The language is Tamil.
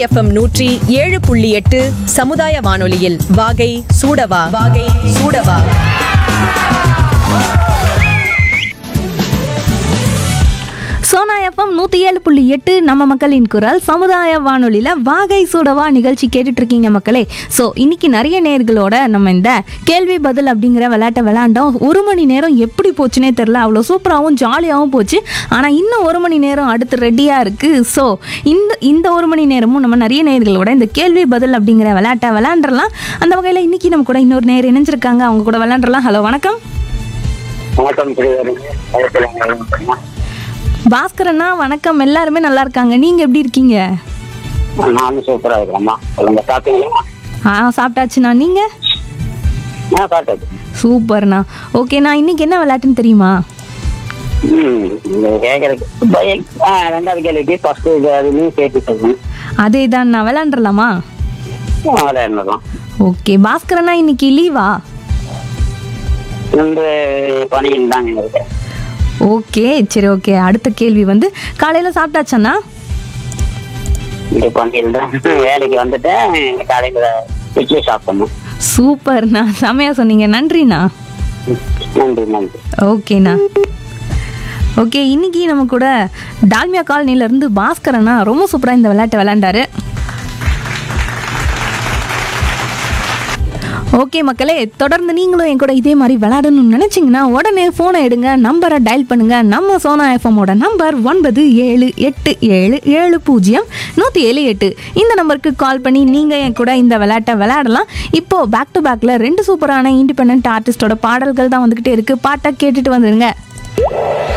எஃப்எம் நூற்றி ஏழு புள்ளி எட்டு சமுதாய வானொலியில் வாகை சூடவா வாகை சூடவா சோனா எஃப்எம் நூற்றி ஏழு புள்ளி எட்டு நம்ம மக்களின் குரல் சமுதாய வானொலியில் வாகை சூடவா நிகழ்ச்சி கேட்டுட்டு இருக்கீங்க மக்களே ஸோ இன்னைக்கு நிறைய நேர்களோட நம்ம இந்த கேள்வி பதில் அப்படிங்கிற விளையாட்டை விளையாண்டோம் ஒரு மணி நேரம் எப்படி போச்சுனே தெரில அவ்வளோ சூப்பராகவும் ஜாலியாகவும் போச்சு ஆனால் இன்னும் ஒரு மணி நேரம் அடுத்து ரெடியாக இருக்குது ஸோ இந்த இந்த ஒரு மணி நேரமும் நம்ம நிறைய நேர்களோட இந்த கேள்வி பதில் அப்படிங்கிற விளையாட்டை விளையாண்டுறலாம் அந்த வகையில் இன்னைக்கு நம்ம கூட இன்னொரு நேர் இணைஞ்சிருக்காங்க அவங்க கூட விளையாண்டுறலாம் ஹலோ வணக்கம் வணக்கம் புரியுது பாஸ்கரண்ணா வணக்கம் எல்லாருமே நல்லா இருக்காங்க நீங்கள் எப்படி இருக்கீங்க நானும் சூப்பரா இருக்கிறேம்மா சொல்லுங்க சாப்பிட்டீங்களா ஆ சாப்பிட்டாச்சுண்ணா நீங்கள் ஆ சாப்பிட்டாச்சு சூப்பர்ண்ணா ஓகேண்ணா இன்னைக்கு என்ன விளையாட்டுன்னு தெரியுமா ம் நீங்க கேட்கறதுக்கு பயம் ஆ ரெண்டாவது கேள்விக்கு ஃபர்ஸ்ட் இது அதுலையும் சேர்த்து சொல்லணும் அதே தான் நான் விளையாண்டுறலாமா அதில் என்னதான் ஓகே பாஸ்கரண்ணா இன்னைக்கு லீவா ரெண்டு பணிகள் தாங்க இருக்கு ஓகே சரி ஓகே அடுத்த கேள்வி வந்து காலையில் சாப்பிட்டாச்சாண்ணா இந்த பணிகள் தான் வேலைக்கு வந்துட்டேன் காலையில் இட்லி சாப்பிடணும் சூப்பர்ண்ணா செமையாக சொன்னீங்க நன்றிண்ணா நன்றி நன்றி ஓகேண்ணா ஓகே இன்னைக்கு நம்ம கூட டால்மியா காலனிலேருந்து பாஸ்கரண்ணா ரொம்ப சூப்பராக இந்த விளையாட்டை விளையாண்டாரு ஓகே மக்களே தொடர்ந்து நீங்களும் என் கூட இதே மாதிரி விளையாடணும்னு நினச்சிங்கன்னா உடனே ஃபோனை எடுங்க நம்பரை டயல் பண்ணுங்க நம்ம சோனா எஃப்எம்மோட நம்பர் ஒன்பது ஏழு எட்டு ஏழு ஏழு பூஜ்ஜியம் நூற்றி ஏழு எட்டு இந்த நம்பருக்கு கால் பண்ணி நீங்கள் என் கூட இந்த விளையாட்டை விளையாடலாம் இப்போது பேக் டு பேக்கில் ரெண்டு சூப்பரான இண்டிபெண்ட் ஆர்டிஸ்டோட பாடல்கள் தான் வந்துக்கிட்டே இருக்குது பாட்டை கேட்டுட்டு வந்துருங்க